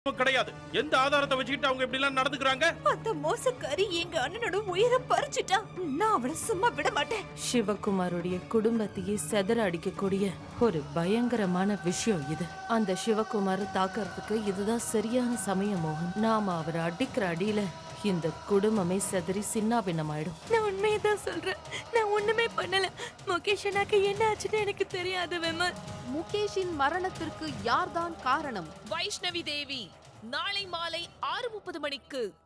கிடையாது எந்த ஆதாரத்தை வச்சுக்கிட்டு அவங்க இப்படி எல்லாம் நடந்துக்கிறாங்க அந்த மோசக்காரி எங்க அண்ணனோட உயிரை பறிச்சுட்டா நான் அவளை சும்மா விட மாட்டேன் சிவகுமாருடைய குடும்பத்தையே செதற அடிக்கக்கூடிய ஒரு பயங்கரமான விஷயம் இது அந்த சிவகுமார தாக்கறதுக்கு இதுதான் சரியான சமயம் மோகன் நாம அவரை அடிக்கிற அடியில இந்த குடும்பமே செதறி சின்னாபின்னமாயிடும் நான் உண்மையை தான் சொல்றேன் நான் ஒண்ணுமே பண்ணல முகேஷ் அண்ணாக்கு என்ன ஆச்சுன்னு எனக்கு தெரியாது விமல் முகேஷின் மரணத்திற்கு யார்தான் காரணம் வைஷ்ணவி தேவி நாளை மாலை ஆறு முப்பது மணிக்கு